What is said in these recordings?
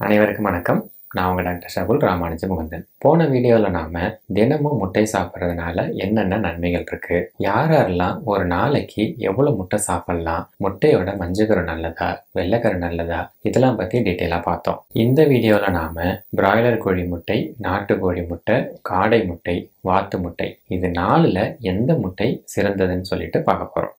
அனைவருக்கும் வணக்கம் நான் உங்கள் டாக்டர் ஷகுல் ராமானுஜ முகந்தன் போன வீடியோவில் நாம் தினமும் முட்டை சாப்பிட்றதுனால என்னென்ன நன்மைகள் இருக்குது யார் யாரெல்லாம் ஒரு நாளைக்கு எவ்வளோ முட்டை சாப்பிட்லாம் முட்டையோட மஞ்சக்கரு நல்லதா வெள்ளைக்கரு நல்லதா இதெல்லாம் பற்றி டீட்டெயிலாக பார்த்தோம் இந்த வீடியோவில் நாம் பிராய்லர் கோழி முட்டை நாட்டுக்கோழி முட்டை காடை முட்டை வாத்து முட்டை இது நாலில் எந்த முட்டை சிறந்ததுன்னு சொல்லிட்டு பார்க்க போகிறோம்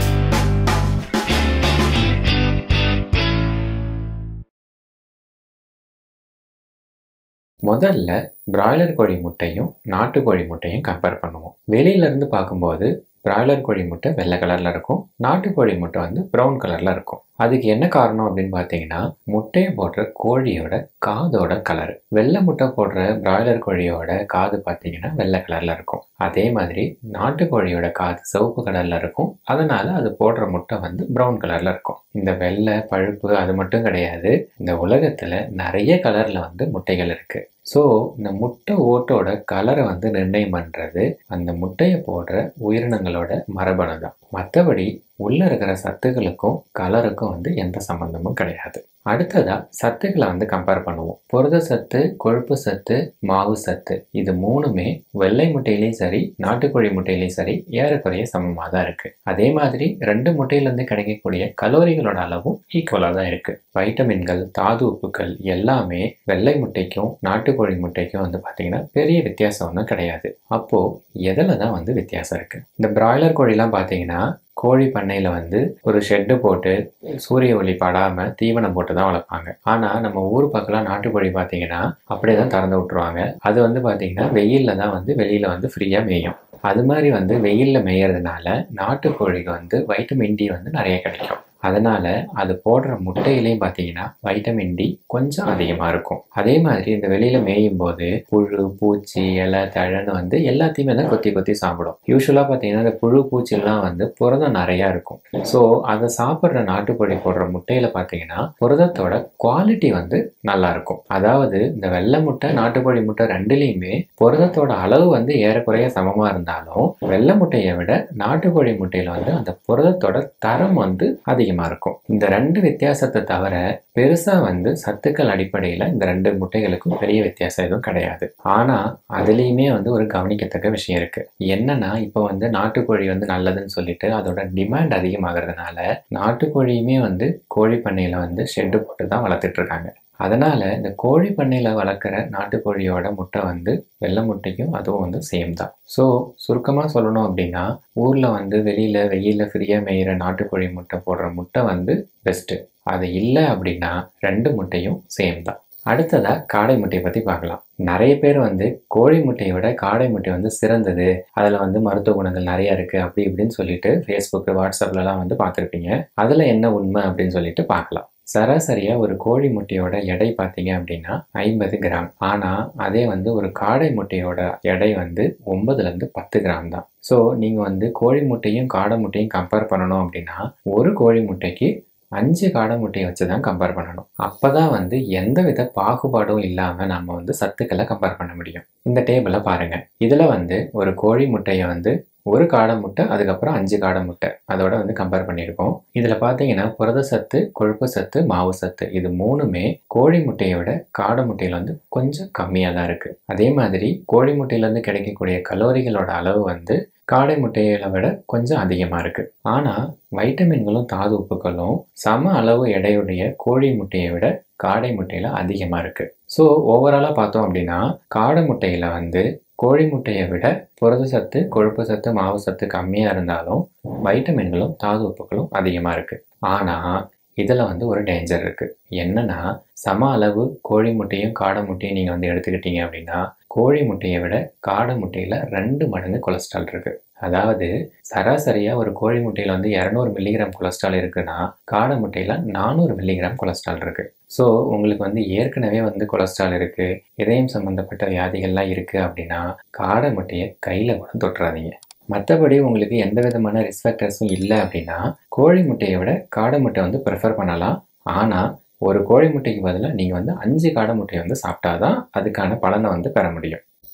முதல்ல பிராய்லர் கோழி முட்டையும் நாட்டுக்கோழி முட்டையும் கம்பேர் பண்ணுவோம் வெளியிலேருந்து பார்க்கும்போது பிராய்லர் கோழி முட்டை வெள்ளை கலரில் இருக்கும் நாட்டுக்கோழி முட்டை வந்து ப்ரௌன் கலரில் இருக்கும் அதுக்கு என்ன காரணம் அப்படின்னு பார்த்தீங்கன்னா முட்டையை போடுற கோழியோட காதோட கலர் வெள்ளை முட்டை போடுற பிராய்லர் கோழியோட காது பார்த்தீங்கன்னா வெள்ளை கலரில் இருக்கும் அதே மாதிரி நாட்டுக்கோழியோட காது சிவப்பு கலரில் இருக்கும் அதனால அது போடுற முட்டை வந்து ப்ரௌன் கலரில் இருக்கும் இந்த வெள்ளை பழுப்பு அது மட்டும் கிடையாது இந்த உலகத்தில் நிறைய கலரில் வந்து முட்டைகள் இருக்குது ஸோ இந்த முட்டை ஓட்டோட கலரை வந்து நிர்ணயம் பண்ணுறது அந்த முட்டையை போடுற உயிரினங்களோட மரபணு தான் மற்றபடி உள்ளே இருக்கிற சத்துக்களுக்கும் கலருக்கும் வந்து எந்த சம்மந்தமும் கிடையாது அடுத்ததா சத்துக்களை வந்து கம்பேர் பண்ணுவோம் புரத சத்து கொழுப்பு சத்து மாவு சத்து இது மூணுமே வெள்ளை முட்டையிலையும் சரி நாட்டுக்கோழி முட்டையிலையும் சரி ஏறக்குறைய சமமாக தான் இருக்கு அதே மாதிரி ரெண்டு முட்டையிலேருந்து கிடைக்கக்கூடிய கலோரிகளோட அளவும் ஈக்குவலாக தான் இருக்கு வைட்டமின்கள் தாது உப்புக்கள் எல்லாமே வெள்ளை முட்டைக்கும் நாட்டுக்கோழி முட்டைக்கும் வந்து பார்த்தீங்கன்னா பெரிய வித்தியாசம் ஒன்றும் கிடையாது அப்போ எதில் தான் வந்து வித்தியாசம் இருக்கு இந்த பிராய்லர் கோழிலாம் பார்த்தீங்கன்னா கோழி பண்ணையில் வந்து ஒரு ஷெட்டு போட்டு சூரிய ஒளி படாமல் தீவனம் போட்டு தான் வளர்ப்பாங்க ஆனால் நம்ம ஊர் பக்கம்லாம் நாட்டுக்கோழி பார்த்தீங்கன்னா அப்படியே தான் திறந்து விட்ருவாங்க அது வந்து பார்த்தீங்கன்னா வெயிலில் தான் வந்து வெளியில் வந்து ஃப்ரீயாக மேயும் அது மாதிரி வந்து வெயிலில் மேயறதுனால நாட்டுக்கோழிக்கு வந்து வைட்டமின் டி வந்து நிறைய கிடைக்கும் அதனால் அது போடுற முட்டையிலையும் பார்த்தீங்கன்னா வைட்டமின் டி கொஞ்சம் அதிகமாக இருக்கும் அதே மாதிரி இந்த வெளியில் மேயும் போது புழு பூச்சி இலை தழன்னு வந்து எல்லாத்தையுமே தான் கொத்தி கொத்தி சாப்பிடும் யூஸ்வலாக பார்த்தீங்கன்னா இந்த புழு பூச்சிலாம் வந்து புரதம் நிறையா இருக்கும் ஸோ அதை சாப்பிட்ற நாட்டுக்கோழி போடுற முட்டையில் பார்த்தீங்கன்னா புரதத்தோட குவாலிட்டி வந்து நல்லா இருக்கும் அதாவது இந்த வெள்ளை முட்டை நாட்டுக்கோழி முட்டை ரெண்டுலேயுமே புரதத்தோட அளவு வந்து ஏறக்குறைய சமமாக இருந்தாலும் வெள்ளை முட்டையை விட நாட்டுக்கோழி முட்டையில் வந்து அந்த புரதத்தோட தரம் வந்து அதிகம் அதிகமாக இருக்கும் இந்த ரெண்டு வித்தியாசத்தை தவிர பெருசாக வந்து சத்துக்கள் அடிப்படையில் இந்த ரெண்டு முட்டைகளுக்கும் பெரிய வித்தியாசம் எதுவும் கிடையாது ஆனால் அதுலேயுமே வந்து ஒரு கவனிக்கத்தக்க விஷயம் இருக்குது என்னன்னா இப்போ வந்து நாட்டுக்கோழி வந்து நல்லதுன்னு சொல்லிட்டு அதோட டிமாண்ட் அதிகமாகிறதுனால நாட்டுக்கோழியுமே வந்து கோழி பண்ணையில் வந்து ஷெட்டு போட்டு தான் வளர்த்துட்டு இருக்காங்க அதனால் இந்த கோழி பண்ணையில் வளர்க்குற நாட்டுக்கோழியோட முட்டை வந்து வெள்ளை முட்டைக்கும் அதுவும் வந்து சேம் தான் ஸோ சுருக்கமாக சொல்லணும் அப்படின்னா ஊரில் வந்து வெளியில் வெயிலில் ஃப்ரீயாக மேயிற நாட்டுக்கோழி முட்டை போடுற முட்டை வந்து பெஸ்ட்டு அது இல்லை அப்படின்னா ரெண்டு முட்டையும் சேம் தான் அடுத்ததாக காடை முட்டையை பற்றி பார்க்கலாம் நிறைய பேர் வந்து கோழி முட்டையை விட காடை முட்டை வந்து சிறந்தது அதில் வந்து மருத்துவ குணங்கள் நிறையா இருக்குது அப்படி இப்படின்னு சொல்லிட்டு ஃபேஸ்புக்கு வாட்ஸ்அப்லலாம் வந்து பார்த்துருப்பீங்க அதில் என்ன உண்மை அப்படின்னு சொல்லிட்டு பார்க்கலாம் சராசரியாக ஒரு கோழி முட்டையோட எடை பார்த்தீங்க அப்படின்னா ஐம்பது கிராம் ஆனால் அதே வந்து ஒரு காடை முட்டையோட எடை வந்து ஒன்பதுலேருந்து பத்து கிராம் தான் ஸோ நீங்கள் வந்து கோழி முட்டையும் காடை முட்டையும் கம்பேர் பண்ணணும் அப்படின்னா ஒரு கோழி முட்டைக்கு அஞ்சு காடை முட்டையை வச்சு தான் கம்பேர் பண்ணணும் அப்போ தான் வந்து எந்த வித பாகுபாடும் இல்லாமல் நம்ம வந்து சத்துக்களை கம்பேர் பண்ண முடியும் இந்த டேபிளை பாருங்கள் இதில் வந்து ஒரு கோழி முட்டையை வந்து ஒரு காடை முட்டை அதுக்கப்புறம் அஞ்சு காடை முட்டை அதோட வந்து கம்பேர் பண்ணியிருக்கோம் இதில் பார்த்தீங்கன்னா புரத சத்து கொழுப்பு சத்து மாவு சத்து இது மூணுமே கோழி முட்டையை விட காடை முட்டையில் வந்து கொஞ்சம் கம்மியாக தான் இருக்குது அதே மாதிரி கோழி முட்டையிலேருந்து கிடைக்கக்கூடிய கலோரிகளோட அளவு வந்து காடை முட்டைகளை விட கொஞ்சம் அதிகமாக இருக்குது ஆனால் வைட்டமின்களும் தாது உப்புகளும் சம அளவு எடையுடைய கோழி முட்டையை விட காடை முட்டையில் அதிகமாக இருக்குது ஸோ ஓவராலாக பார்த்தோம் அப்படின்னா காடை முட்டையில் வந்து கோழி முட்டையை விட புரத சத்து கொழுப்பு சத்து மாவு சத்து கம்மியாக இருந்தாலும் வைட்டமின்களும் தாது உப்புகளும் அதிகமாக இருக்குது ஆனால் இதில் வந்து ஒரு டேஞ்சர் இருக்குது என்னன்னா சம அளவு கோழி முட்டையும் காடை முட்டையும் நீங்கள் வந்து எடுத்துக்கிட்டீங்க அப்படின்னா கோழி முட்டையை விட காடை முட்டையில் ரெண்டு மடங்கு கொலஸ்ட்ரால் இருக்குது அதாவது சராசரியாக ஒரு கோழி முட்டையில் வந்து இரநூறு மில்லிகிராம் கொலஸ்ட்ரால் இருக்குன்னா காடை முட்டையில் நானூறு மில்லிகிராம் கொலஸ்ட்ரால் இருக்குது ஸோ உங்களுக்கு வந்து ஏற்கனவே வந்து கொலஸ்ட்ரால் இருக்குது இதயம் சம்மந்தப்பட்ட வியாதிகள்லாம் இருக்குது அப்படின்னா காடை முட்டையை கையில் கூட தொட்டுறாதீங்க மற்றபடி உங்களுக்கு எந்த விதமான ரிஸ்க் ஃபேக்டர்ஸும் இல்லை அப்படின்னா கோழி முட்டையை விட காடை முட்டை வந்து ப்ரிஃபர் பண்ணலாம் ஆனால் ஒரு கோழி முட்டைக்கு பதிலாக நீங்கள் வந்து அஞ்சு காடை முட்டையை வந்து சாப்பிட்டாதான் அதுக்கான பலனை வந்து பெற முடியும்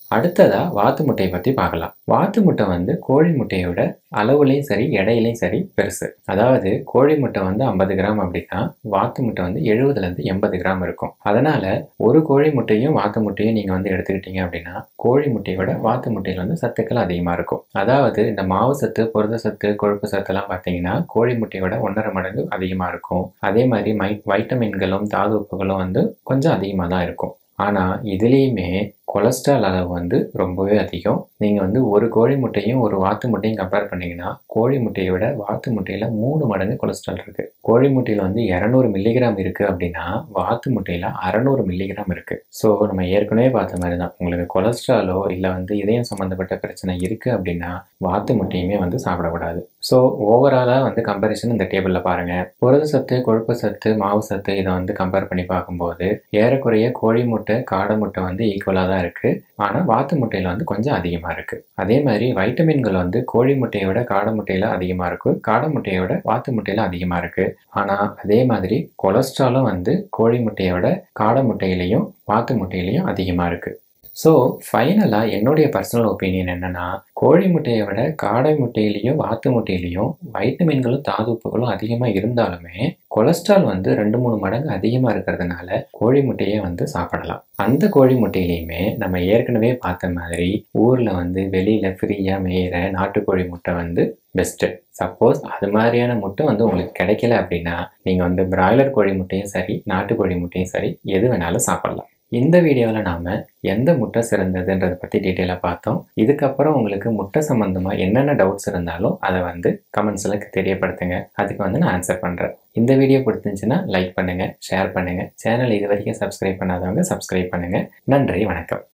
அடுத்ததா வாத்து முட்டையை பற்றி பார்க்கலாம் வாத்து முட்டை வந்து கோழி முட்டையோட அளவுலையும் சரி எடையிலையும் சரி பெருசு அதாவது கோழி முட்டை வந்து ஐம்பது கிராம் அப்படின்னா வாத்து முட்டை வந்து எழுபதுலேருந்து எண்பது கிராம் இருக்கும் அதனால ஒரு கோழி முட்டையும் வாத்து முட்டையும் நீங்கள் வந்து எடுத்துக்கிட்டீங்க அப்படின்னா கோழி முட்டையோட வாத்து முட்டையில் வந்து சத்துக்கள் அதிகமாக இருக்கும் அதாவது இந்த மாவு சத்து புரத சத்து கொழுப்பு சத்துலாம் பார்த்தீங்கன்னா கோழி முட்டையோட ஒன்றரை மடங்கு அதிகமாக இருக்கும் அதே மாதிரி மை வைட்டமின்களும் தாது உப்புகளும் வந்து கொஞ்சம் அதிகமாக தான் இருக்கும் ஆனால் இதுலேயுமே கொலஸ்ட்ரால் அளவு வந்து ரொம்பவே அதிகம் நீங்கள் வந்து ஒரு கோழி முட்டையும் ஒரு வாத்து முட்டையும் கம்பேர் பண்ணிங்கன்னா கோழி முட்டையை விட வாத்து முட்டையில் மூணு மடங்கு கொலஸ்ட்ரால் இருக்குது கோழி முட்டையில் வந்து இரநூறு மில்லிகிராம் இருக்குது அப்படின்னா வாத்து முட்டையில் அறநூறு மில்லிகிராம் இருக்குது ஸோ நம்ம ஏற்கனவே பார்த்த மாதிரி தான் உங்களுக்கு கொலஸ்ட்ராலோ இல்லை வந்து இதயம் சம்மந்தப்பட்ட பிரச்சனை இருக்குது அப்படின்னா வாத்து முட்டையுமே வந்து சாப்பிடக்கூடாது ஸோ ஓவராலாக வந்து கம்பேரிசன் இந்த டேபிளில் பாருங்கள் புரத சத்து கொழுப்பு சத்து மாவு சத்து இதை வந்து கம்பேர் பண்ணி பார்க்கும்போது ஏறக்குறைய கோழி முட்டை காடை முட்டை வந்து ஈக்குவலாக தான் இருக்குது ஆனால் வாத்து முட்டையில் வந்து கொஞ்சம் அதிகமாக இருக்குது அதே மாதிரி வைட்டமின்கள் வந்து கோழி முட்டையோட காடை முட்டையில் அதிகமாக இருக்கும் காடை முட்டையோட வாத்து முட்டையில் அதிகமாக இருக்குது ஆனால் அதே மாதிரி கொலஸ்ட்ராலும் வந்து கோழி முட்டையோட காடை முட்டையிலையும் வாத்து முட்டையிலையும் அதிகமாக இருக்குது ஸோ ஃபைனலாக என்னுடைய பர்சனல் ஒப்பீனியன் என்னென்னா கோழி முட்டையை விட காடை முட்டையிலையும் வாத்து முட்டையிலையும் வைட்டமின்களும் தாதுப்புகளும் அதிகமாக இருந்தாலுமே கொலஸ்ட்ரால் வந்து ரெண்டு மூணு மடங்கு அதிகமாக இருக்கிறதுனால கோழி முட்டையை வந்து சாப்பிடலாம் அந்த கோழி முட்டையிலையுமே நம்ம ஏற்கனவே பார்த்த மாதிரி ஊரில் வந்து வெளியில் ஃப்ரீயாக மேயிற நாட்டுக்கோழி முட்டை வந்து பெஸ்ட்டு சப்போஸ் அது மாதிரியான முட்டை வந்து உங்களுக்கு கிடைக்கல அப்படின்னா நீங்கள் வந்து பிராய்லர் கோழி முட்டையும் சரி நாட்டுக்கோழி முட்டையும் சரி எது வேணாலும் சாப்பிடலாம் இந்த வீடியோவில் நாம் எந்த முட்டை சிறந்ததுன்றதை பற்றி டீட்டெயிலாக பார்த்தோம் இதுக்கப்புறம் உங்களுக்கு முட்டை சம்மந்தமாக என்னென்ன டவுட்ஸ் இருந்தாலும் அதை வந்து கமெண்ட்ஸில் தெரியப்படுத்துங்க அதுக்கு வந்து நான் ஆன்சர் பண்ணுறேன் இந்த வீடியோ பிடிச்சிருந்துச்சுன்னா லைக் பண்ணுங்கள் ஷேர் பண்ணுங்கள் சேனல் இது வரைக்கும் சப்ஸ்கிரைப் பண்ணாதவங்க சப்ஸ்கிரைப் பண்ணுங்கள் நன்றி வணக்கம்